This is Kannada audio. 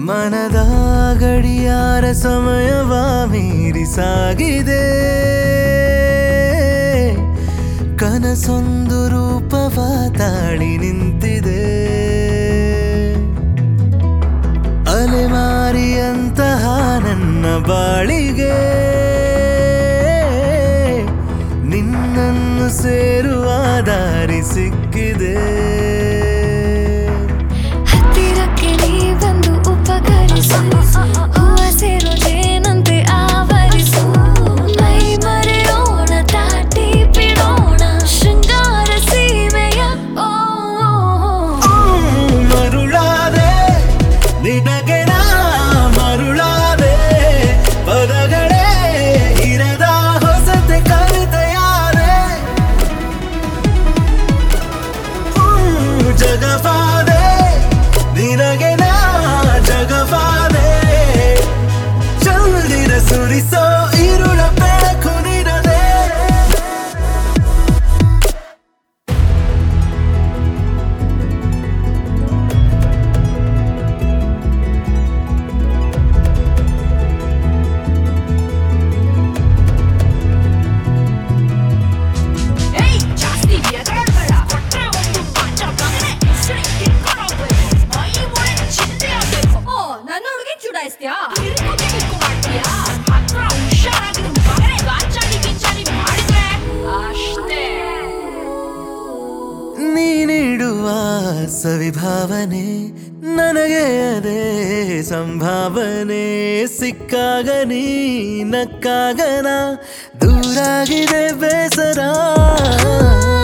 ಮನದ ಗಡಿಯಾರ ಸಮಯವ ಮೀರಿ ಸಾಗಿದೆ ಕನಸೊಂದು ರೂಪವ ತಾಳಿ ನಿಂತಿದೆ ಅಲೆಮಾರಿಯಂತಹ ನನ್ನ ಬಾಳಿಗೆ ನಿನ್ನನ್ನು ಸೇರುವ ದಾರಿ ಸಿಕ್ಕಿದೆ ಹತ್ತಿರಕ್ಕೆ ನೀ ಬಂದು ಉಪಕರಿಸು ಹೂವ ಸೇರೋ ಜೇನಂತೆ ಆವರಿಸು ಮೈ ಮರೆಯೋಣ ತಾಟಿ ಬಿಡೋಣ ಶೃಂಗಾರ ಸೀಮೆಯ ಓ ಮರುಳಾದೆ ನಿನಗೆ ನಾ ಮರುಳಾದೆ ಪದಗಳೇ ಇರದ ಹೊಸತೆ ಕವಿತೆಯಾದೆ ಹ್ಮ್, ಜಗವಾದೆ ನಿನಗೆ ನಾ ಜಗವಾದೆ ಚಂದಿರ ಸುರಿಸೋ ಇರುಳ ಬೆಳಕು ನಿನದೆ ಏಯ್ ಜಾಸ್ತಿ ಎಗರಾಡ್ಬೇಡ ಕೊಟ್ರೆ ಒಂದು ಪಾಠ ಮಗನೇ ಸರಿ ಇಟ್ಕೊಂಡು ಮೈ ಒಳೆ ಚಿಂತೆ ಆಗ್ಬೇಕು ಓ ನನ್ನ ಹುಡುಗಿ ಚುಡಾಯಿಸ್ತೀಯಾ ಇರ್ಕೋಕೆ ಬೇಕು ಮಾಡ್ತೀಯಾ ಹತ್ರ ಹುಷಾರಾಗಿ ನಿನ್ ಮಗನೇ ಗಾಂಚಾಡಿ ಗಿಂಚಾಡಿ ಮಾಡಿದ್ರೆ ಅಷ್ಟೇ ನೀನಿಡುವ ಸವಿಭಾವನೆ ನನಗೆ ಅದೇ ಸಂಭಾವನೆ ಸಿಕ್ಕಾಗ ನೀ ನಕ್ಕಾಗನ ದೂರಾಗಿದೆ ಬೇಸರ